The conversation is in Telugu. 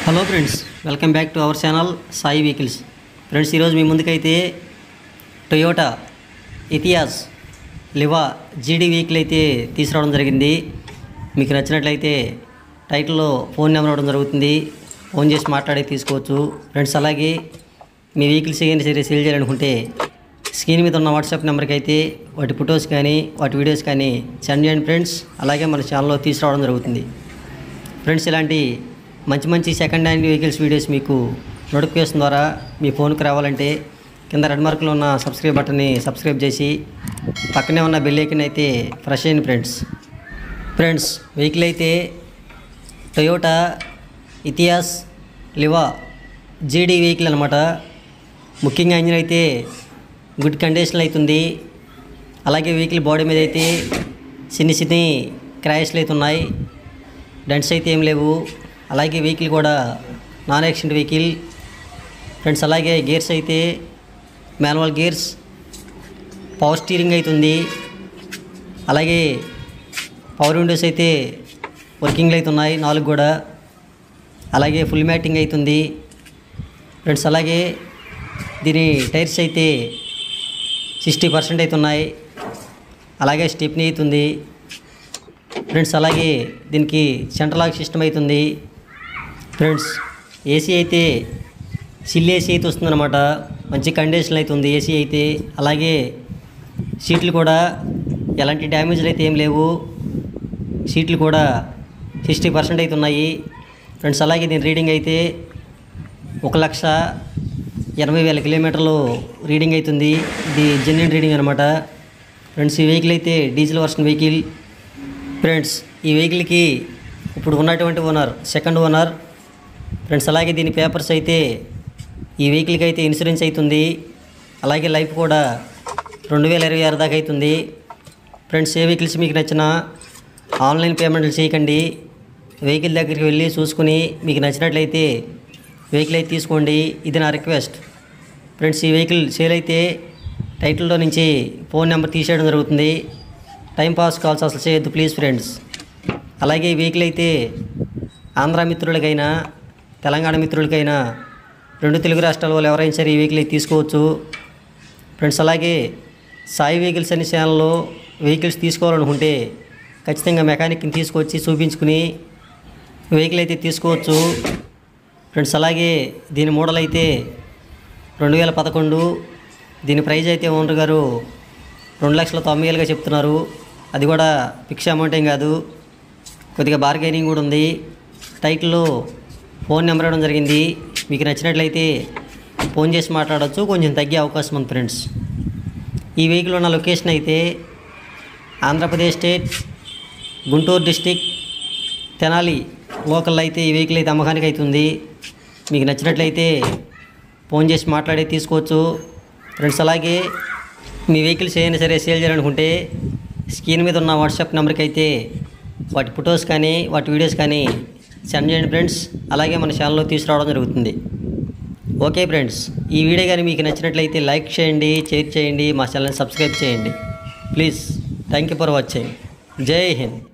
hello friends welcome back to our channel Sai vehicles friends ఈరోజు మీ ముందుకైతే Toyota Etios Liva GD vehicle అయితే తీసుకురావడం జరిగింది మీకు నచ్చినట్లయితే టైటిల్లో ఫోన్ నెంబర్ ఇవ్వడం జరుగుతుంది ఫోన్ చేసి మాట్లాడి తీసుకోవచ్చు ఫ్రెండ్స్ అలాగే మీ వెహికల్స్ ఏమైనా సరే సేల్ చేయాలనుకుంటే స్క్రీన్ మీద ఉన్న వాట్సాప్ నెంబర్కి అయితే వాటి ఫొటోస్ కానీ వాటి వీడియోస్ కానీ సెండ్ చేయండి ఫ్రెండ్స్ అలాగే మన ఛానల్లో తీసుకురావడం జరుగుతుంది ఫ్రెండ్స్ ఇలాంటి మంచి మంచి సెకండ్ హ్యాండ్ వెహికల్స్ వీడియోస్ మీకు నోటిఫికేషన్ ద్వారా మీ ఫోన్కి రావాలంటే కింద రెడ్ మార్కులో ఉన్న సబ్స్క్రైబ్ బటన్ని సబ్స్క్రైబ్ చేసి పక్కనే ఉన్న బెల్ ఐకన్ అయితే ఫ్రెష్ అయ్యింది ఫ్రెండ్స్ ఫ్రెండ్స్ వెహికల్ అయితే Toyota Etios Liva GD vehicle అనమాట ముఖ్యంగా ఇంజిన్ అయితే గుడ్ కండిషన్లో అవుతుంది అలాగే వెహికల్ బాడీ మీద అయితే చిన్ని చిన్ని క్రాషెస్లు అయితే ఉన్నాయి డెంట్స్ అయితే ఏం లేవు అలాగే వెహికల్ కూడా నాన్ యాక్సిడెంట్ వెహికల్ ఫ్రెండ్స్ అలాగే గేర్స్ అయితే మాన్యువల్ గేర్స్ పవర్ స్టీరింగ్ అవుతుంది అలాగే పవర్ విండోస్ అయితే వర్కింగ్లో అయితే ఉన్నాయి నాలుగు కూడా అలాగే ఫుల్ మ్యాటింగ్ అవుతుంది ఫ్రెండ్స్ అలాగే దీని టైర్స్ అయితే సిక్స్టీ పర్సెంట్ అయితే ఉన్నాయి అలాగే స్టెప్నీ అవుతుంది ఫ్రెండ్స్ అలాగే దీనికి సెంట్రల్ లాక్ సిస్టమ్ అవుతుంది ఫ్రెండ్స్ ఏసీ అయితే సిల్ ఏసీ అయితే వస్తుందన్నమాట మంచి కండిషన్ అయితే ఉంది ఏసీ అయితే అలాగే సీట్లు కూడా ఎలాంటి డ్యామేజ్లు అయితే ఏం లేవు సీట్లు కూడా సిక్స్టీ పర్సెంట్ అయితే ఉన్నాయి ఫ్రెండ్స్ అలాగే దీని రీడింగ్ అయితే ఒక లక్ష ఎనభై వేల కిలోమీటర్లు రీడింగ్ అవుతుంది ఇది జెన్యున్ రీడింగ్ అనమాట ఫ్రెండ్స్ ఈ వెహికల్ అయితే డీజిల్ వర్షన్ వెహికల్ ఫ్రెండ్స్ ఈ వెహికల్కి ఇప్పుడు ఉన్నటువంటి ఓనర్ సెకండ్ ఓనర్ ఫ్రెండ్స్ అలాగే దీని పేపర్స్ అయితే ఈ వెహికల్కి అయితే ఇన్సూరెన్స్ అవుతుంది అలాగే లైఫ్ కూడా రెండు వేల ఇరవై ఆరు దాకా అవుతుంది ఫ్రెండ్స్ ఏ వెహికల్స్ మీకు నచ్చిన ఆన్లైన్ పేమెంట్లు చేయకండి వెహికల్ దగ్గరికి వెళ్ళి చూసుకుని మీకు నచ్చినట్లయితే వెహికల్ అయితే తీసుకోండి ఇది నా రిక్వెస్ట్ ఫ్రెండ్స్ ఈ వెహికల్ సేల్ అయితే టైటిల్లో నుంచి ఫోన్ నెంబర్ తీసేయడం జరుగుతుంది టైం పాస్ కాల్స్ అసలు చేయొద్దు ప్లీజ్ ఫ్రెండ్స్ అలాగే ఈ వెహికల్ అయితే ఆంధ్ర మిత్రులకైనా తెలంగాణ మిత్రులకైనా రెండు తెలుగు రాష్ట్రాల వాళ్ళు ఎవరైనా సరే ఈ వెహికల్ అయితే తీసుకోవచ్చు ఫ్రెండ్స్ అలాగే సాయి వెహికల్స్ అనే ఛానల్లో వెహికల్స్ తీసుకోవాలనుకుంటే ఖచ్చితంగా మెకానిక్ని తీసుకొచ్చి చూపించుకుని వెహికల్ అయితే తీసుకోవచ్చు ఫ్రెండ్స్ అలాగే దీని మోడల్ అయితే రెండు వేల పదకొండు దీని ప్రైజ్ అయితే ఓనర్ గారు రెండు లక్షల తొంభై వేలుగా చెప్తున్నారు అది కూడా ఫిక్స్ అమౌంట్ ఏం కాదు కొద్దిగా బార్గెనింగ్ కూడా ఉంది టైటిల్లో ఫోన్ నెంబర్ ఇవ్వడం జరిగింది మీకు నచ్చినట్లయితే ఫోన్ చేసి మాట్లాడవచ్చు కొంచెం తగ్గే అవకాశం ఉంది ఫ్రెండ్స్ ఈ వెహికల్ ఉన్న లొకేషన్ అయితే Andhra Pradesh state Guntur district Tenali local అయితే ఈ వెహికల్ అయితే అమ్మకానికి అవుతుంది మీకు నచ్చినట్లయితే ఫోన్ చేసి మాట్లాడి తీసుకోవచ్చు ఫ్రెండ్స్ అలాగే మీ వెహికల్స్ ఏదైనా సరే సేల్ చేయాలనుకుంటే స్క్రీన్ మీద ఉన్న వాట్సాప్ నెంబర్కి అయితే వాటి ఫొటోస్ కానీ వాటి వీడియోస్ కానీ సెండ్ చేయండి ఫ్రెండ్స్ అలాగే మన ఛానల్లో తీసుకురావడం జరుగుతుంది ఓకే ఫ్రెండ్స్ ఈ వీడియో కానీ మీకు నచ్చినట్లయితే లైక్ చేయండి షేర్ చేయండి మా ఛానల్ని సబ్స్క్రైబ్ చేయండి please thank you for watching Jai Hind